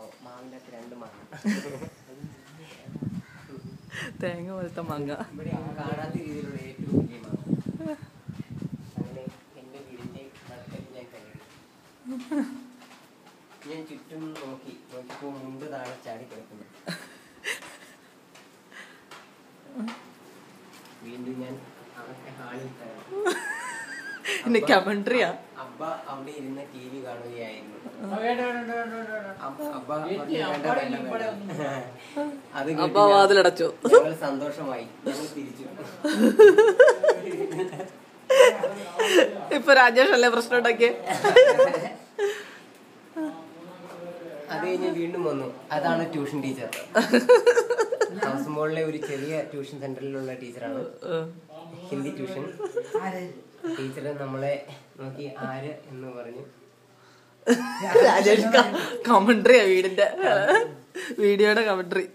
മാവ് മാവിൻ്റെ അകത്ത് രണ്ട് മാങ്ങ തേങ്ങ പോലത്തെ മാങ്ങ ഇവിടെ കാണാത്ത രീതിയിലുള്ള ഏറ്റവും വലിയ മാങ്ങ അങ്ങനെ എൻ്റെ വീടിൻ്റെ നടുക്കൽ ഞാൻ കയറി ഞാൻ ചുറ്റും നോക്കി നോക്കിയപ്പോൾ മുണ്ട് താഴെ ചാടി കിടക്കുന്നു വീണ്ടും ഞാൻ അവരുടെ ഹാളിൽ കയറി എന്റെ കമൻട്രിയാ അബ്ബ അവിടെ ഇരുന്ന് ടി വി കാണുകയായിരുന്നു ആ, വേണ്ട വേണ്ട വേണ്ട വേണ്ട വേണ്ട അബ്ബ അബ്ബ വെയിറ്റ് പറഞ്ഞു, ചെയ്യാം. വേണ്ട, അബ്ബാടെ വേണ്ട, ഇവിടെ വേണ്ട. ഒന്നും അത് അപ്പൊ കേട്ട് വാതിലടച്ചു ഞങ്ങൾ സന്തോഷമായി ഞങ്ങൾ തിരിച്ചു ഇപ്പൊ രാജേഷ് അല്ലേ പ്രശ്നം ഉണ്ടാക്കിയേ അത് കഴിഞ്ഞ് വീണ്ടും വന്നു അതാണ് ട്യൂഷൻ ടീച്ചർ ഹൗസ് മോളിലെ ഒരു ചെറിയ ട്യൂഷൻ സെന്ററിലുള്ള ടീച്ചറാണ് ഹിന്ദി ട്യൂഷൻ ടീച്ചർ നമ്മളെ നോക്കി ആര് എന്ന് പറഞ്ഞു രാജേഷ് കമൻട്രിയാ വീടിന്റെ വീഡിയോയുടെ കമൻട്രി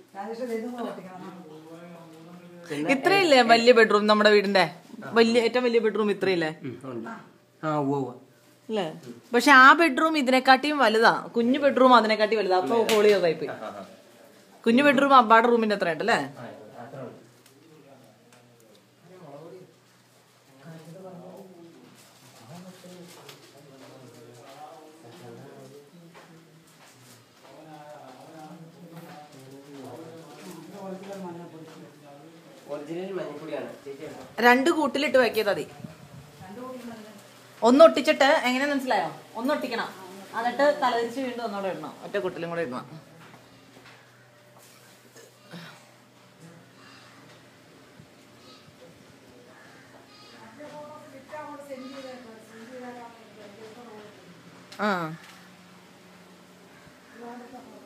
പിന്നെ ഇത്രയില്ലേ വലിയ ബെഡ്റൂം നമ്മുടെ വീടിന്റെ വലിയ ഏറ്റവും വലിയ ബെഡ്റൂം ഇത്രയില്ലേ ഉം, ഉണ്ട്. ആ ഉവ്വ് ഉവ്വ്. അല്ലേ പക്ഷെ ആ ബെഡ്റൂം ഇതിനെക്കാട്ടിയും വലുതാ കുഞ്ഞു ബെഡ്റൂം അതിനെക്കാട്ടി വലുതാ അപ്പൊ ഹോളിയോ ടൈപ്പ് ആ, ആ, ആ. കുഞ്ഞു ബെഡ്റൂം അബ്ബാടെ റൂമിന്റെ അത്ര ഉണ്ടല്ലേ ആ, അത്രേ ഉള്ളൂ. ഒറിജിനൽ മഞ്ഞപ്പൊടിയാണ് ചേച്ചി എടുത്തോ. രണ്ട് കൂട്ടിലിട്ട് വെക്കിയത് മതി ഒന്ന് ഒട്ടിച്ചിട്ട് എങ്ങനെ മനസ്സിലായോ ഒന്ന് ഒട്ടിക്കണം എന്നിട്ട് തലതിരിച്ച് വീണ്ടും ഒന്നോടെ ഇടണം ഒറ്റ കൂട്ടിലും കൂടെ ഇടണം ആ